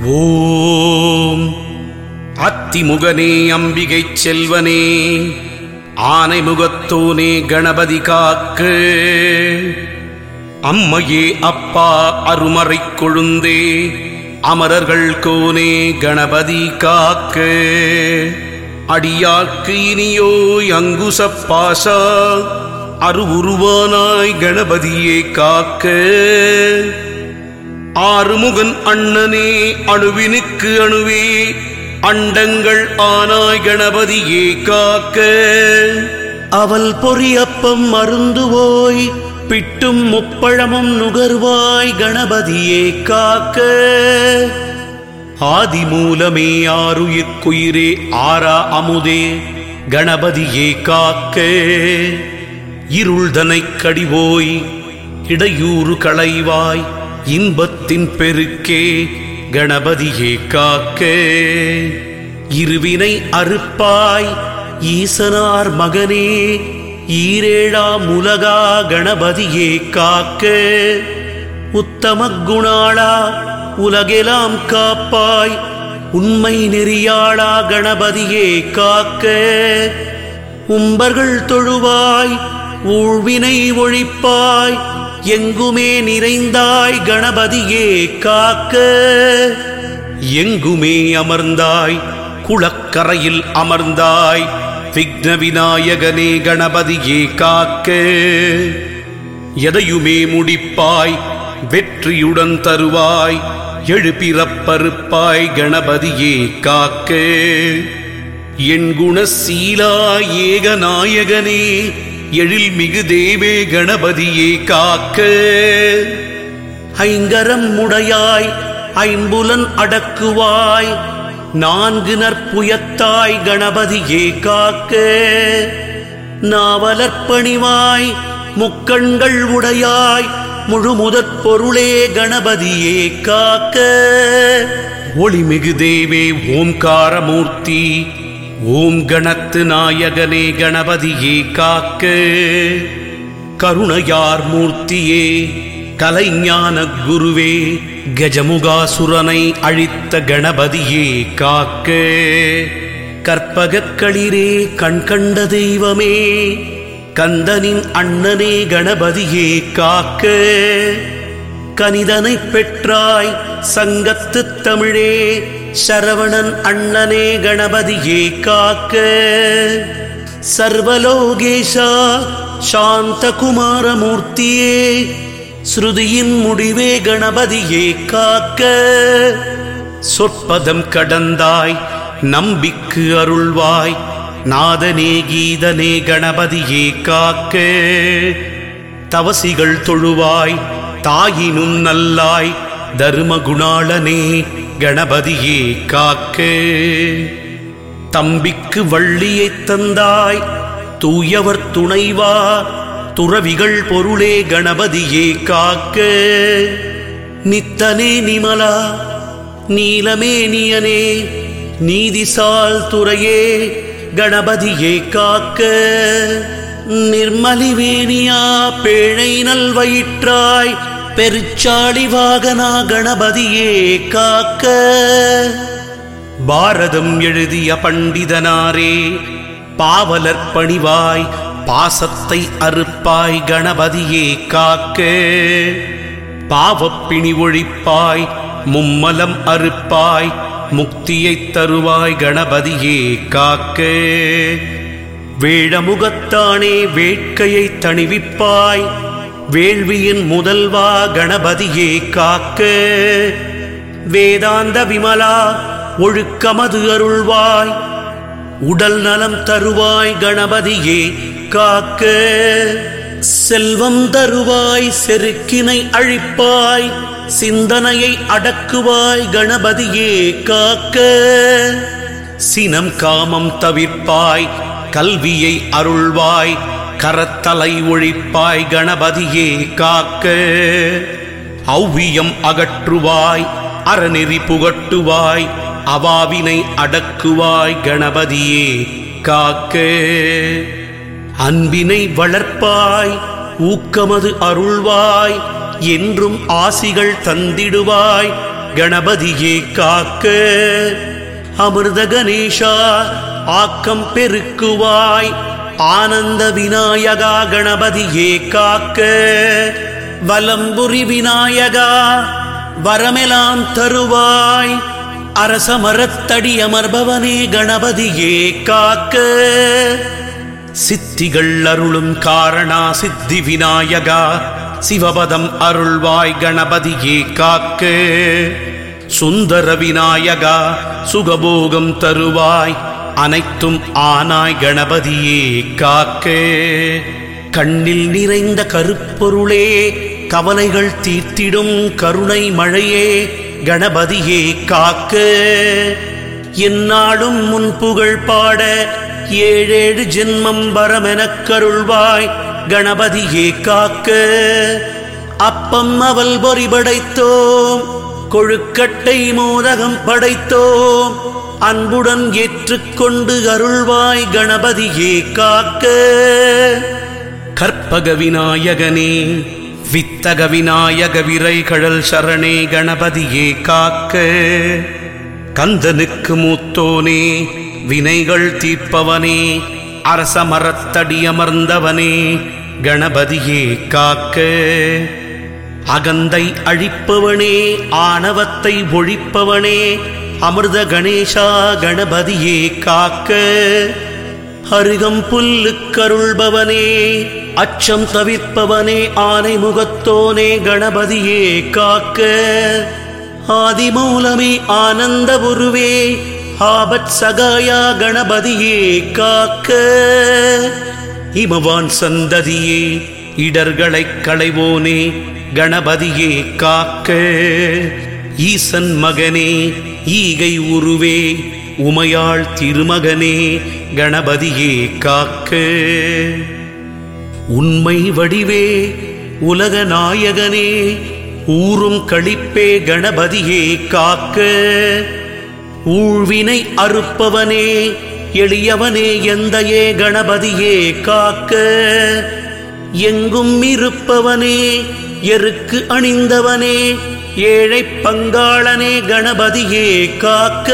ஓம் அத்திமுகனே அம்பிகைச் செல்வனே ஆனை முகத்தோனே கணபதி காக்கு அம்மையே அப்பா அருமறைக் கொழுந்தே அமரர்கள் கோனே கணபதி காக்கு அடியாக்கு இனியோய் அங்குசப்பாசா அருவுருவானாய் கணபதியே காக்க ஆறுமுகன் அண்ணனே அணுவினுக்கு அணுவே அண்டங்கள் ஆனாய் கணபதியே காக்க அவள் பொறியப்பம் மருந்துவோய் பிட்டும் முப்பழமும் நுகர்வாய் கணபதியே காக்க ஆதிமூலமே ஆருயிர்க்குயிரே ஆரா அமுதே கணபதியே காக்க இருள்தனைக் கடிவோய் இடையூறு களைவாய் இன்பத்தின் பெருக்கே கணபதியே காக்க இருவினை அறுப்பாய் ஈசனார் மகனே ஈரேழாம் உலகா கணபதியே காக்க உத்தம குணாளா உலகெலாம் காப்பாய் உண்மை நெறியாளா கணபதியே காக்க உம்பர்கள் தொழுவாய் ஊழ்வினை ஒழிப்பாய் எங்குமே நிறைந்தாய் கணபதியே காக்க எங்குமே அமர்ந்தாய் குளக்கரையில் அமர்ந்தாய் விக்ன விநாயகனே கணபதியே காக்க எதையுமே முடிப்பாய் வெற்றியுடன் தருவாய் எழுபிறப்பறுப்பாய் கணபதியே காக்க என் குணசீலா ஏகநாயகனே எழில் மிகு தேவே கணபதியே காக்க ஐங்கரம் உடையாய் ஐம்புலன் அடக்குவாய் நான்கு நற்புயத்தாய் கணபதியே காக்க நாவலற்பணிவாய் முக்கண்கள் உடையாய் முழுமுதற் பொருளே கணபதியே காக்க ஒளிமிகு தேவே ஓம்காரமூர்த்தி ஓம் கணத்து நாயகனே கணபதியே காக்க கருணையார் மூர்த்தியே கலைஞான குருவே கஜமுகாசுரனை அழித்த கணபதியே காக்க கற்பகக்களிரே கண் கண்ட தெய்வமே கந்தனின் அண்ணனே கணபதியே காக்க கனிதனை பெற்றாய் சங்கத்து தமிழே சரவணன் அண்ணனே கணபதியே காக்க சர்வலோகேஷா சாந்தகுமாரமூர்த்தியே ஸ்ருதியின் முடிவே கணபதியே காக்க சொற்பதம் கடந்தாய் நம்பிக்கு அருள்வாய் நாதனே கீதனே கணபதியே காக்க தவசிகள் தொழுவாய் தாயினும் நல்லாய் தர்மகுணாளனே கணபதியே காக்க தம்பிக்கு வள்ளியைத் தந்தாய் தூயவர் துணைவா துறவிகள் பொருளே கணபதியே காக்க நித்தனே நிமலா நீலமேனியனே நீதிசால் துறையே கணபதியே காக்க நிர்மலிவேணியா பேழை நல்வயிற்றாய் பெருச்சாளி வாகனா கணபதியே காக்க பாரதம் எழுதிய பண்டிதனாரே பாவலர் பணிவாய் பாசத்தை அறுப்பாய் கணபதியே காக்க பாவப்பிணி ஒழிப்பாய் மும்மலம் அறுப்பாய் முக்தியைத் தருவாய் கணபதியே காக்க வேழமுகத்தானே வேட்கையை தணிவிப்பாய் வேள்வியின் முதல்வா கணபதியே காக்க வேதாந்த விமலா ஒழுக்கமது அருள்வாய் உடல் நலம் தருவாய் கணபதியே காக்க செல்வம் தருவாய் செருக்கினை அழிப்பாய் சிந்தனையை அடக்குவாய் கணபதியே காக்க சினம் காமம் தவிர்ப்பாய் கல்வியை அருள்வாய் கரத்தலை ஒழிப்பாய் கணபதியே காக்க ஔவியம் அகற்றுவாய் அறநெறி புகட்டுவாய் அவாவினை அடக்குவாய் கணபதியே காக்க அன்பினை வளர்ப்பாய் ஊக்கமது அருள்வாய் என்றும் ஆசிகள் தந்திடுவாய் கணபதியே காக்க அமிர்த கணேஷா ஆக்கம் பெருக்குவாய் ஆனந்த விநாயகா கணபதியே காக்க வலம்புரி விநாயகா வரமெலாம் தருவாய் அரச மரத்தடி அமர்பவனே கணபதியே காக்க சித்திகள் அருளும் காரணா சித்தி விநாயகா சிவபதம் அருள்வாய் கணபதியே காக்க சுந்தர விநாயகா சுகபோகம் தருவாய் அனைத்தும் ஆனாய் கணபதியே காக்க கண்ணில் நிறைந்த கருப்பொருளே கவலைகள் தீர்த்திடும் கருணை மழையே கணபதியே காக்க என்னாடும் முன் புகழ் பாட ஏழேழு ஜென்மம் வரமெனக் கருள்வாய் கணபதியே காக்க அப்பம் அவல் பொறி படைத்தோம் கொழுக்கட்டை மோதகம் படைத்தோம் அன்புடன் ஏற்றுக்கொண்டு அருள்வாய் கணபதியே காக்க கற்பக விநாயகனே வித்தக விநாயக விரைகழல் சரணே கணபதியே காக்க கந்தனுக்கு மூத்தோனே வினைகள் தீர்ப்பவனே அரச மரத்தடி அமர்ந்தவனே கணபதியே காக்க அகந்தை அழிப்பவனே ஆணவத்தை ஒழிப்பவனே அமிர்த கணேசா கணபதியே காக்க அருகம் புல்லுக்கருள்பவனே அச்சம் தவிர்ப்பவனே ஆனை முகத்தோனே கணபதியே காக்க ஆதிமூலமே ஆனந்த உருவே ஆபத் சகாயா கணபதியே காக்க இமவான் சந்ததியே இடர்களைக் களைவோனே கணபதியே காக்க ஈசன் மகனே ஈகை உருவே உமையாள் திருமகனே கணபதியே காக்க உண்மை வடிவே உலக நாயகனே ஊரும் களிப்பே கணபதியே காக்க ஊழ்வினை அறுப்பவனே எளியவனே எந்தையே கணபதியே காக்க எங்கும் இருப்பவனே எருக்கு அணிந்தவனே ஏழை பங்காளனே கணபதியே காக்க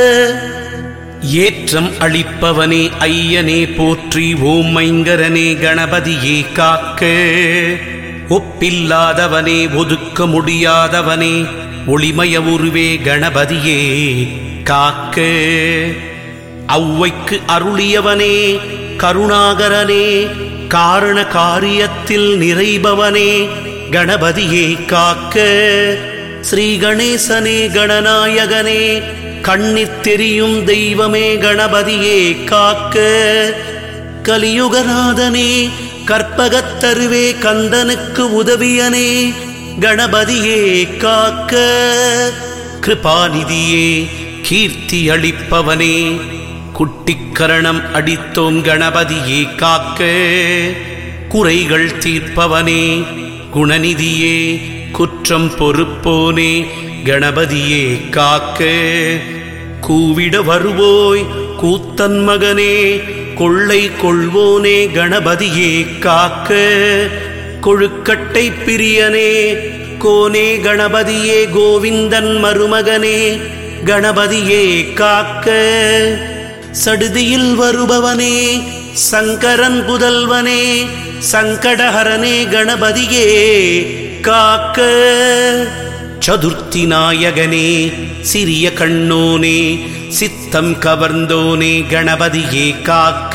ஏற்றம் அளிப்பவனே ஐயனே போற்றி ஓம் மைங்கரனே கணபதியே காக்க ஒப்பில்லாதவனே ஒதுக்க முடியாதவனே ஒளிமய உருவே கணபதியே காக்க ஔவைக்கு அருளியவனே கருணாகரனே காரண காரியத்தில் நிறைபவனே கணபதியே காக்க ஸ்ரீ கணேசனே கணநாயகனே கண்ணித் தெரியும் தெய்வமே கணபதியே காக்க கலியுகநாதனே கற்பகத்தருவே கந்தனுக்கு உதவியனே கணபதியே காக்க கிருபாநிதியே கீர்த்தி அளிப்பவனே குட்டிக்கரணம் அடித்தோம் கணபதியே காக்க குறைகள் தீர்ப்பவனே குணநிதியே குற்றம் பொறுப்போனே கணபதியே காக்க கூவிட வருவோய் கூத்தன் மகனே கொள்ளை கொள்வோனே கணபதியே காக்க கொழுக்கட்டை பிரியனே கோனே கணபதியே கோவிந்தன் மருமகனே கணபதியே காக்க சடுதியில் வருபவனே சங்கரன் புதல்வனே சங்கடஹரனே கணபதியே காக்க சதுர்த்தி நாயகனே சிறிய கண்ணோனே சித்தம் கவர்ந்தோனே கணபதியே காக்க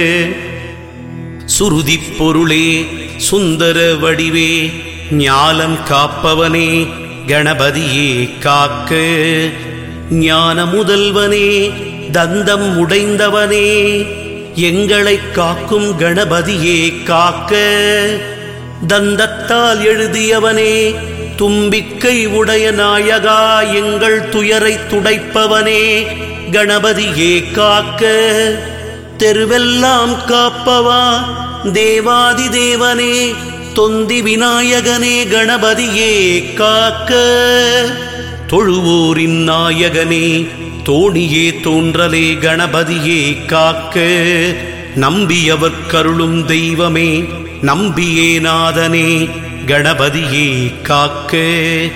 சுருதிப் பொருளே சுந்தர வடிவே ஞாலம் காப்பவனே கணபதியே காக்க ஞான முதல்வனே தந்தம் உடைந்தவனே எங்களைக் காக்கும் கணபதியே காக்க தந்தத்தால் எழுதியவனே தும்பிக்கை உடைய நாயகா எங்கள் துயரை துடைப்பவனே கணபதியே காக்க தெருவெல்லாம் காப்பவா தேவாதி தேவனே தொந்தி விநாயகனே கணபதியே காக்க தொழுவோரின் நாயகனே தோணியே தோன்றலே கணபதியே காக்க நம்பியவர் கருளும் தெய்வமே நம்பியே நாதனே கணபதியே காக்க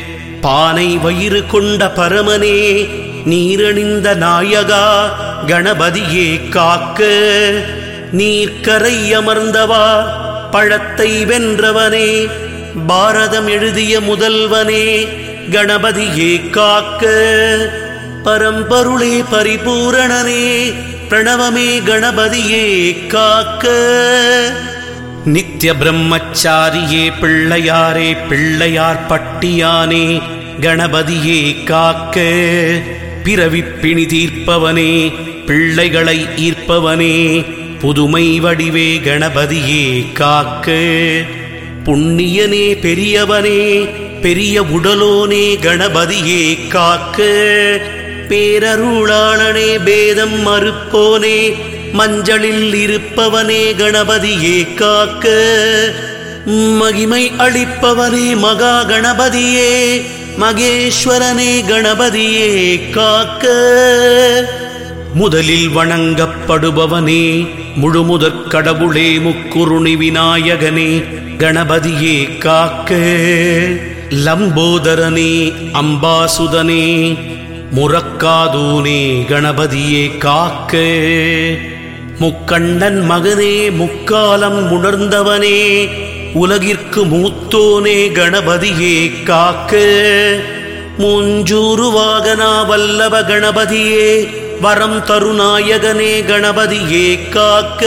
பானை வயிறு கொண்ட பரமனே நீரணிந்த நாயகா கணபதியே காக்க நீர்க்கரை அமர்ந்தவா பழத்தை வென்றவனே பாரதம் எழுதிய முதல்வனே கணபதியே காக்க பரம்பொருளே பரிபூரணனே பிரணவமே கணபதியே காக்க நித்ய பிரம்மச்சாரியே பிள்ளையாரே பிள்ளையார் பட்டியானே கணபதியே காக்க பிறவிப் பிணி தீர்ப்பவனே பிள்ளைகளை ஈர்ப்பவனே புதுமை வடிவே கணபதியே காக்க புண்ணியனே பெரியவனே பெரிய உடலோனே கணபதியே காக்க பேரருளாளனே பேதம் மறுப்போனே மஞ்சளில் இருப்பவனே கணபதியே காக்க மகிமை அளிப்பவனே மகா கணபதியே மகேஸ்வரனே கணபதியே காக்க முதலில் வணங்கப்படுபவனே முழுமுதற் கடவுளே முக்குருணி விநாயகனே கணபதியே காக்க லம்போதரனே அம்பாசுதனே முறக்காதூனே கணபதியே காக்க முக்கண்ணன் மகனே முக்காலம் உணர்ந்தவனே உலகிற்கு மூத்தோனே கணபதியே காக்க மூஞ்சூறு வாகனா வல்லவ கணபதியே வரம் தருநாயகனே கணபதியே காக்க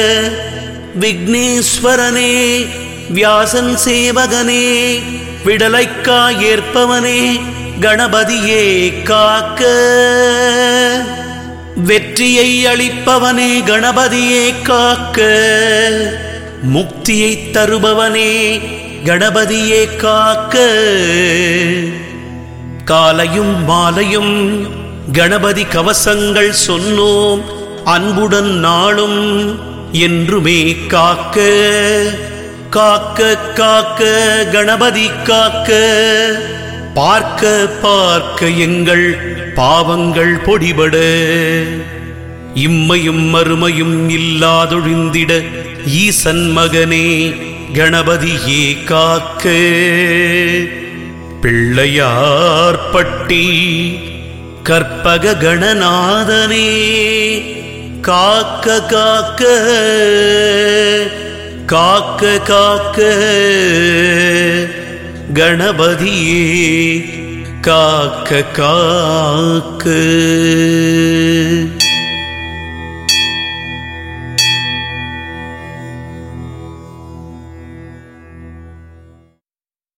விக்னேஸ்வரனே வியாசன் சேவகனே விடலைக்கா ஏற்பவனே கணபதியே காக்க வெற்றியை அளிப்பவனே கணபதியே காக்க முக்தியை தருபவனே கணபதியே காக்க காலையும் மாலையும் கணபதி கவசங்கள் சொன்னோம் அன்புடன் நாளும் என்றுமே காக்க காக்க காக்க கணபதி காக்க பார்க்க பார்க்க எங்கள் பாவங்கள் பொடிபட இம்மையும் மறுமையும் இல்லாதொழிந்திட ஈசன் மகனே கணபதியே காக்க பிள்ளையார்பட்டி கற்பக கணநாதனே காக்க காக்க காக்க காக்க கணபதியே காக்க காக்க